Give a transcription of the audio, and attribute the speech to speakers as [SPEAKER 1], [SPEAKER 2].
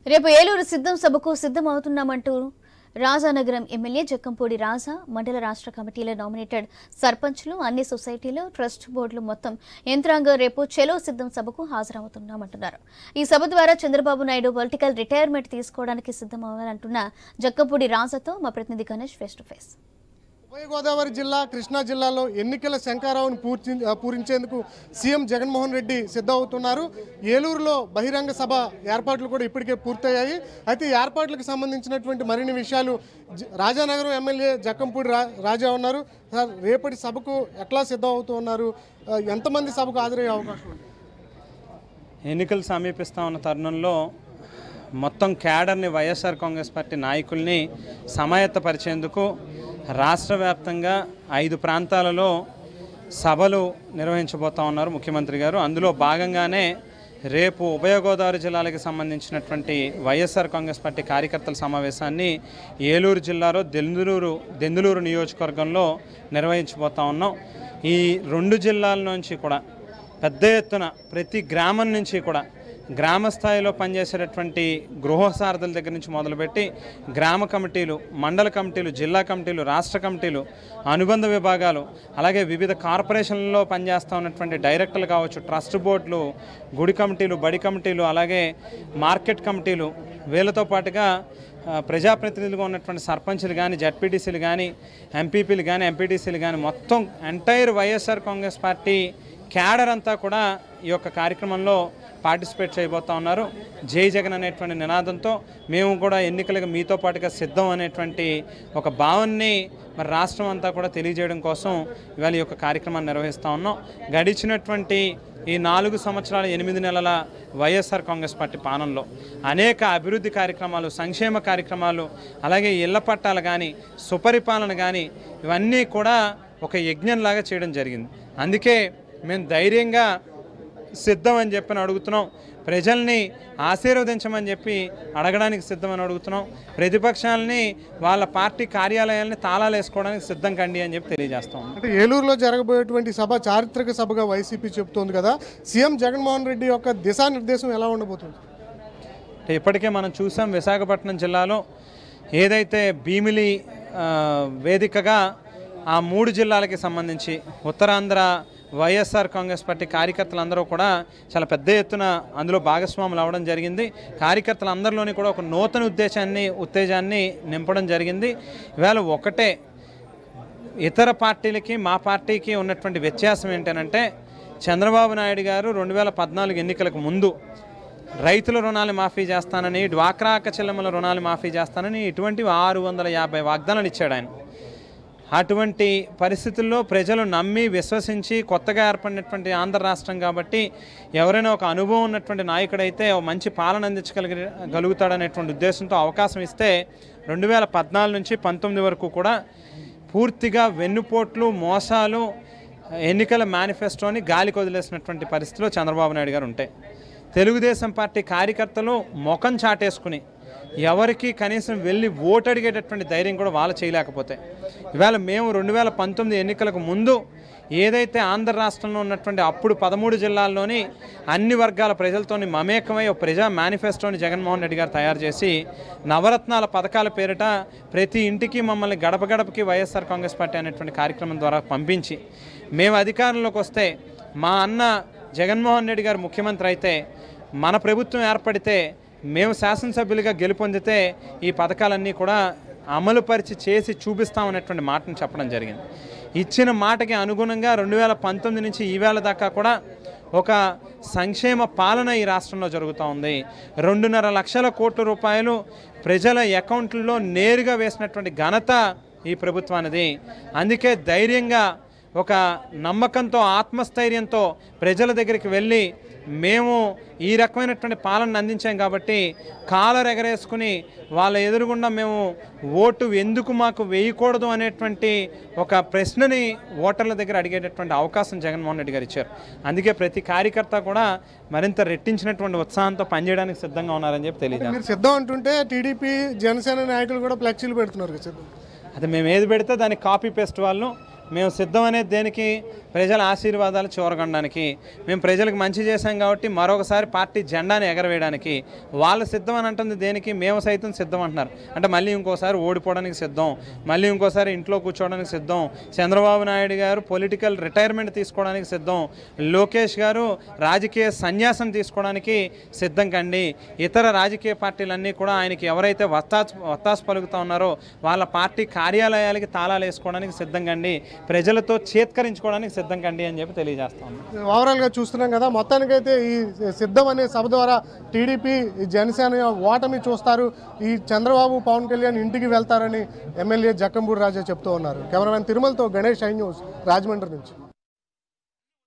[SPEAKER 1] రేపు ఏలూరు సిద్ధం సభకు సిద్ధమవుతున్నామంటూ రాజానగరం ఎమ్మెల్యే జక్కంపూడి రాజా మండల రాష్ట్ర కమిటీల నామినేటెడ్ సర్పంచ్లు అన్ని సొసైటీలు ట్రస్ట్ బోర్డులు మొత్తం యంత్రాంగం రేపు చెలో సిద్ధం సభకు హాజరవుతున్నామంటున్నారు ఈ సభ ద్వారా చంద్రబాబు నాయుడు పొలిటికల్ రిటైర్మెంట్ తీసుకోవడానికి సిద్ధమవ్వాలంటున్న జక్కంపూడి రాజాతో మా ప్రతినిధి గణేష్ ఫేస్ టు ఫేస్
[SPEAKER 2] ఉభయ గోదావరి జిల్లా కృష్ణా జిల్లాలో ఎన్నికల శంకారావును పూర్తి పూరించేందుకు సీఎం జగన్మోహన్ రెడ్డి సిద్ధమవుతున్నారు ఏలూరులో బహిరంగ సభ ఏర్పాట్లు కూడా ఇప్పటికే పూర్తయ్యాయి అయితే ఈ ఏర్పాట్లకు సంబంధించినటువంటి మరిన్ని విషయాలు జ- రాజానగరం ఎమ్మెల్యే జక్కంపూడి రా రాజా ఉన్నారు సార్ రేపటి సభకు ఎట్లా సిద్ధం అవుతూ ఉన్నారు ఆ, ఎంతమంది సభకు హాజరయ్యే అవకాశం ఉంది
[SPEAKER 3] ఎన్నికలు సమీపిస్తూ ఉన్న తరుణంలో మొత్తం క్యాడర్ని వైఎస్ఆర్ కాంగ్రెస్ పార్టీ నాయకుల్ని సమాయత్తపరిచేందుకు రాష్ట్ర వ్యాప్తంగా ఐదు ప్రాంతాలలో సభలు నిర్వహించబోతా ఉన్నారు ముఖ్యమంత్రి గారు అందులో భాగంగానే రేపు ఉభయ గోదావరి జిల్లాలకు సంబంధించినటువంటి వైఎస్ఆర్ కాంగ్రెస్ పార్టీ కార్యకర్తల సమావేశాన్ని ఏలూరు జిల్లాలో దెందులూరు దెందులూరు నియోజకవర్గంలో నిర్వహించబోతా ఉన్నాం ఈ రెండు జిల్లాల నుంచి కూడా పెద్ద ఎత్తున ప్రతి గ్రామం నుంచి కూడా గ్రామ స్థాయిలో పనిచేసేటటువంటి గృహసారథుల దగ్గర నుంచి మొదలుపెట్టి గ్రామ కమిటీలు మండల కమిటీలు జిల్లా కమిటీలు రాష్ట్ర కమిటీలు అనుబంధ విభాగాలు అలాగే వివిధ కార్పొరేషన్లలో పనిచేస్తూ ఉన్నటువంటి డైరెక్టర్లు కావచ్చు ట్రస్ట్ బోర్డులు గుడి కమిటీలు బడి కమిటీలు అలాగే మార్కెట్ కమిటీలు వీళ్ళతో పాటుగా ఆ, ప్రజాప్రతినిధులుగా ఉన్నటువంటి సర్పంచులు కానీ జడ్పీటీసీలు కానీ ఎంపీపీలు కానీ ఎంపీటీసీలు కానీ మొత్తం entire YSR Congress party cadre అంతా కూడా ఈ యొక్క కార్యక్రమంలో పార్టిసిపేట్ చేయబోతా ఉన్నారు జై జగన్ అనేటువంటి నినాదంతో మేము కూడా ఎన్నికలకు మీతో పాటుగా సిద్ధం అనేటువంటి ఒక భావనని మరి రాష్ట్రం అంతా కూడా తెలియజేయడం కోసం ఇవాళ ఈ యొక్క కార్యక్రమాన్ని నిర్వహిస్తూ ఉన్నాం గడిచినటువంటి ఈ నాలుగు సంవత్సరాల ఎనిమిది నెలల వైఎస్ఆర్ కాంగ్రెస్ పార్టీ పాలనలో అనేక అభివృద్ధి కార్యక్రమాలు సంక్షేమ కార్యక్రమాలు అలాగే ఇళ్ల పట్టాలు కానీ సుపరిపాలన కానీ ఇవన్నీ కూడా ఒక యజ్ఞంలాగా చేయడం జరిగింది అందుకే మేము ధైర్యంగా సిద్ధం అని చెప్పని అడుగుతున్నాం ప్రజల్ని ఆశీర్వదించమని చెప్పి అడగడానికి సిద్ధమని అడుగుతున్నాం ప్రతిపక్షాలని వాళ్ళ పార్టీ కార్యాలయాల్ని తాళాలు వేసుకోవడానికి సిద్ధం కండి అని చెప్పి తెలియజేస్తాం
[SPEAKER 2] అంటే ఏలూరులో జరగబోయేటువంటి సభ చారిత్రక సభగా వైసీపీ చెబుతోంది కదా సీఎం జగన్మోహన్ రెడ్డి యొక్క దిశానిర్దేశం ఎలా ఉండబోతుంది
[SPEAKER 3] అంటే ఇప్పటికే మనం చూసాం విశాఖపట్నం జిల్లాలో ఏదైతే భీమిలి ఆ, వేదికగా ఆ మూడు జిల్లాలకి సంబంధించి ఉత్తరాంధ్ర వైఎస్ఆర్ కాంగ్రెస్ పార్టీ కార్యకర్తలందరూ కూడా చాలా పెద్ద ఎత్తున అందులో భాగస్వాములు అవడం జరిగింది కార్యకర్తలందరిలోని కూడా ఒక నూతన ఉద్దేశాన్ని ఉత్తేజాన్ని నింపడం జరిగింది ఇవాళ ఒకటే ఇతర పార్టీలకి మా పార్టీకి ఉన్నటువంటి వ్యత్యాసం ఏంటంటే చంద్రబాబు నాయుడు గారు రెండు వేల పద్నాలుగు ఎన్నికలకు ముందు రైతుల రుణాలు మాఫీ చేస్తానని డ్వాక్రా అక్క చెల్లెమ్మల రుణాలు మాఫీ చేస్తానని ఇటువంటి ఆరు వందల యాభై వాగ్దానాలు ఇచ్చాడు ఆయన అటువంటి పరిస్థితుల్లో ప్రజలు నమ్మి విశ్వసించి కొత్తగా ఏర్పడినటువంటి ఆంధ్ర రాష్ట్రం కాబట్టి ఎవరైనా ఒక అనుభవం ఉన్నటువంటి నాయకుడైతే ఓ మంచి పాలన అందించగలిగి గలుగుతాడనేటువంటి ఉద్దేశంతో అవకాశం ఇస్తే రెండు వేల పద్నాలుగు నుంచి పంతొమ్మిది వరకు కూడా పూర్తిగా వెన్నుపోట్లు మోసాలు ఎన్నికల మేనిఫెస్టోని గాలికి వదిలేసినటువంటి పరిస్థితిలో చంద్రబాబు నాయుడు గారు ఉంటాయి తెలుగుదేశం పార్టీ కార్యకర్తలు ముఖం చాటేసుకుని ఎవరికి కనీసం వెళ్ళి ఓటు అడిగేటటువంటి ధైర్యం కూడా వాళ్ళు చేయలేకపోతే ఇవాళ మేము రెండు వేల పంతొమ్మిది ఎన్నికలకు ముందు ఏదైతే ఆంధ్ర రాష్ట్రంలో ఉన్నటువంటి అప్పుడు పదమూడు జిల్లాల్లోని అన్ని వర్గాల ప్రజలతోని మమేకమై ఒక ప్రజా మేనిఫెస్టోని జగన్మోహన్ రెడ్డి గారు తయారు చేసి నవరత్నాల పథకాల పేరిట ప్రతి ఇంటికి మమ్మల్ని గడప గడపకి వైఎస్ఆర్ కాంగ్రెస్ పార్టీ అనేటువంటి కార్యక్రమం ద్వారా పంపించి మేము అధికారంలోకి వస్తే మా అన్న జగన్మోహన్ రెడ్డి గారు ముఖ్యమంత్రి అయితే మన ప్రభుత్వం ఏర్పడితే మేము శాసనసభ్యులుగా గెలుపొందితే ఈ పథకాలన్నీ కూడా అమలుపరిచి చేసి చూపిస్తామనేటువంటి మాటను చెప్పడం జరిగింది ఇచ్చిన మాటకి అనుగుణంగా రెండు వేల పంతొమ్మిది నుంచి ఈవేళ దాకా కూడా ఒక సంక్షేమ పాలన ఈ రాష్ట్రంలో జరుగుతూ ఉంది రెండున్నర లక్షల కోట్ల రూపాయలు ప్రజల అకౌంట్లలో నేరుగా వేసినటువంటి ఘనత ఈ ప్రభుత్వానిది అందుకే ధైర్యంగా ఒక నమ్మకంతో ఆత్మస్థైర్యంతో ప్రజల దగ్గరికి వెళ్ళి మేము ఈ రకమైనటువంటి పాలన అందించాం కాబట్టి కాలర్ ఎగరేసుకుని వాళ్ళ ఎదురుగుండా మేము ఓటు ఎందుకు మాకు వేయకూడదు అనేటువంటి ఒక ప్రశ్నని ఓటర్ల దగ్గర అడిగేటటువంటి అవకాశం జగన్మోహన్ రెడ్డి గారు ఇచ్చారు అందుకే ప్రతి కార్యకర్త కూడా మరింత రెట్టించినటువంటి ఉత్సాహంతో పనిచేయడానికి సిద్ధంగా ఉన్నారని చెప్పి తెలియజేస్తాం
[SPEAKER 2] మీరు సిద్ధం అంటుంటే టీడీపీ జనసేన నాయకులు కూడా ఫ్లెక్సీలు పెడుతున్నారు కదా సిద్ధం
[SPEAKER 3] అది మేము ఏది పెడితే దానికి కాపీ పేస్ట్ వాళ్ళు మేము సిద్ధం అనేది దేనికి ప్రజల ఆశీర్వాదాలు చూరగొనడానికి మేము ప్రజలకు మంచి చేశాం కాబట్టి మరొకసారి పార్టీ జెండాని ఎగరవేయడానికి వాళ్ళు సిద్ధం అని అంటుంది దేనికి మేము సైతం సిద్ధం అంటున్నారు అంటే మళ్ళీ ఇంకోసారి ఓడిపోవడానికి సిద్ధం మళ్ళీ ఇంకోసారి ఇంట్లో కూర్చోవడానికి సిద్ధం చంద్రబాబు నాయుడు గారు పొలిటికల్ రిటైర్మెంట్ తీసుకోవడానికి సిద్ధం లోకేష్ గారు రాజకీయ సన్యాసం తీసుకోవడానికి సిద్ధం కండి ఇతర రాజకీయ పార్టీలన్నీ కూడా ఆయనకి ఎవరైతే వత్తాసు వత్తాసు పలుకుతా ఉన్నారో వాళ్ళ పార్టీ కార్యాలయాలకి తాళాలు వేసుకోవడానికి సిద్ధం కండి ప్రజలతో చేత్కరించుకోవడానికి సిద్ధం కండి అని చెప్పి తెలియజేస్తాం
[SPEAKER 2] ఓవరాల్గా చూస్తున్నాం కదా మొత్తానికైతే ఈ సిద్ధం అనే సభ ద్వారా టీడీపీ జనసేన ఓటమి చూస్తారు ఈ చంద్రబాబు పవన్ కళ్యాణ్ ఇంటికి వెళ్తారని ఎమ్మెల్యే జక్కంబూడి రాజా చెప్తూ ఉన్నారు కెమెరామెన్ తిరుమలతో గణేష్ ఐ న్యూస్ రాజమండ్రి నుంచి